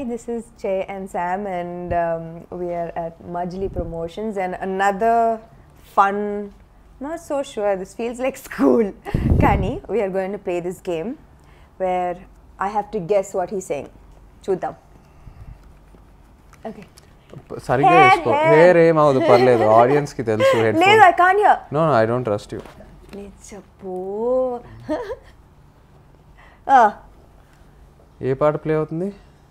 this is Che and Sam, and um, we are at Majli Promotions, and another fun. Not so sure. This feels like school. Kani, we are going to play this game where I have to guess what he's saying. Chudam. Okay. సరిగ్గా Hair, వేసుకో hair. Hair ఏం అవ్వదు పర్లేదు audience కి తెలుసు head లేదు, I can't hear. No I don't trust you లేదు చెప్పు Ah, ఏ పాట ప్లే అవుతుంది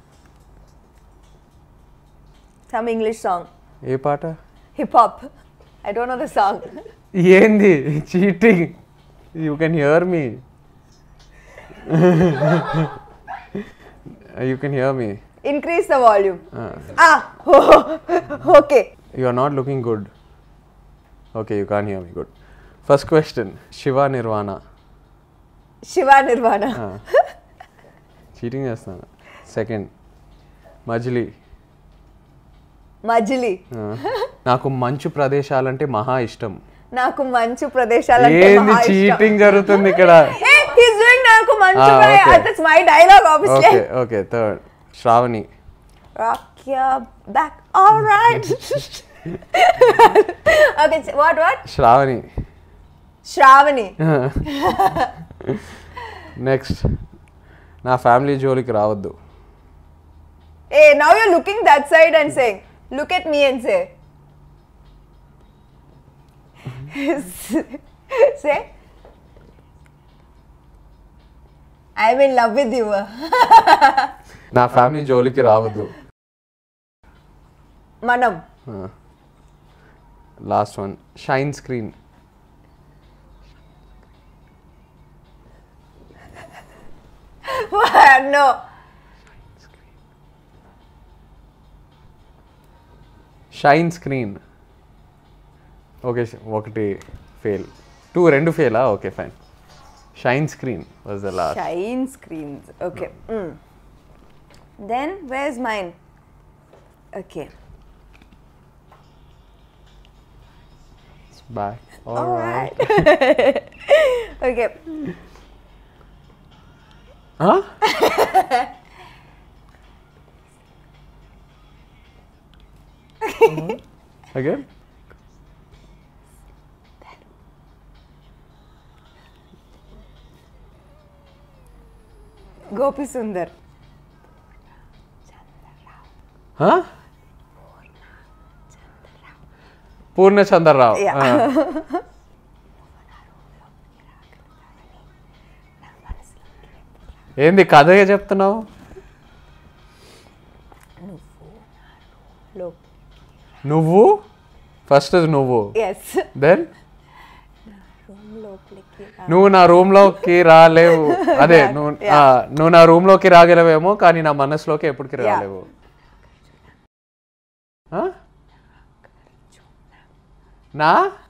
some English song. ఏ పాట Hip hop. I don't know the song. ఏంది cheating you can hear me you can hear me Increase the volume. Ah, okay. You are not looking good okay you can hear me good first question Shiva Nirvana Shiva Nirvana. Cheating చేస్తాను second Majili Majli. నాకు మంచు ప్రదేశాలంటే మహా ఇష్టం నాకు మంచు ప్రదేశాలంటే ఏంది మహా ఇష్టం. చీటింగ్ జరుగుతుంది ఇక్కడ Hey, he's doing నాకు మంచు Ah, ప్రదే- okay. That's my dialogue, obviously. Okay okay third Shravani Rock your back. All right. okay, so what, what? Shravani Shravani. Next నా ఫ్యామిలీ జోలికి రావద్దు Hey, now you're looking that side and saying, look at me and say. say. I'm in love with you. నా family జోలికి రావద్దు Manam. Last one shine screen no. Shine screen okay ఒకటి fail two రెండు ఫెయిలా okay fine shine screen was the last Shine screens. Okay. Mm. Then where's mine? Okay. Boy All right. okay. Again Gopi Sundar. Purnachandrarao Yeah. ఏంది కథగా చెప్తున్నావు Look. నువ్వు first నువ్వు Yes. Then Room లోపలికి రా. నువ్వు నా రూమ్ లోకి రాలేవు అదే నువ్వు ఆ, నువ్వు నా రూమ్ లోకి రాగలవేమో కానీ నా మనసులోకి ఎప్పటికి Yeah. రాలేవు ఆ? నా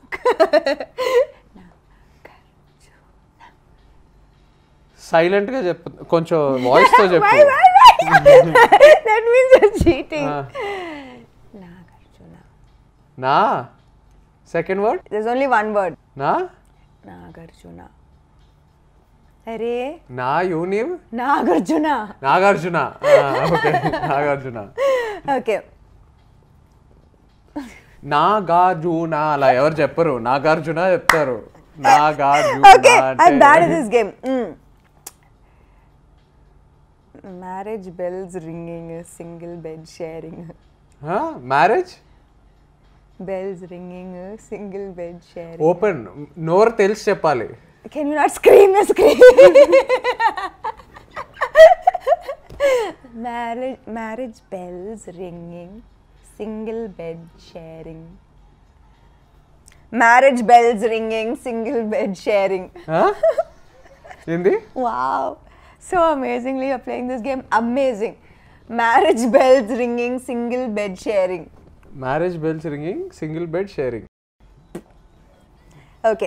సైలెంట్ గా చెప్పు కొంచెం వాయిస్ తో చెప్పు Why, why, why? that means you're cheating. ఆ, Nagarjuna. నా second word There's only one word. నా Nagarjuna. అరే నా యూనివ్ నాగార్జున నాగార్జున ఓకే నాగార్జున ఓకే నాగార్జున అలా ఎవరు చెప్పరు నాగార్జున చెప్తారు నాగార్జున ఓకే ఐ అంటే- bad this game marriage bells ringing single bed sharing ఆ? Marriage bells ringing single bed sharing open నోరు తెలిసి చెప్పాలి can you not scream scream marriage marriage bells ringing single bed sharing marriage bells ringing single bed sharing ఆ? ఏంది Wow. So amazingly, you're playing this game. Amazing. Marriage bells ringing, single bed sharing. Marriage bells ringing single bed sharing Okay.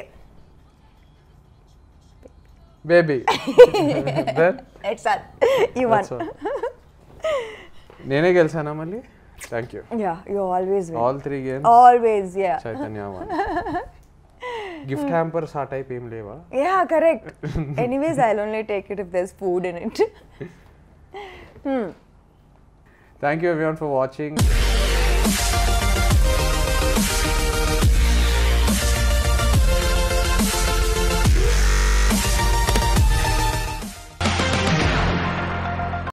Baby then It's all. You won. నేనే గెలిచానా మళ్ళీ thank you Yeah, you always win. All three games Always, yeah. Chaitanya gift hampers ఆ type ఏం లేవా Yeah, correct. Anyways, I'll only take it if there's food in it. hmm. Thank you everyone for watching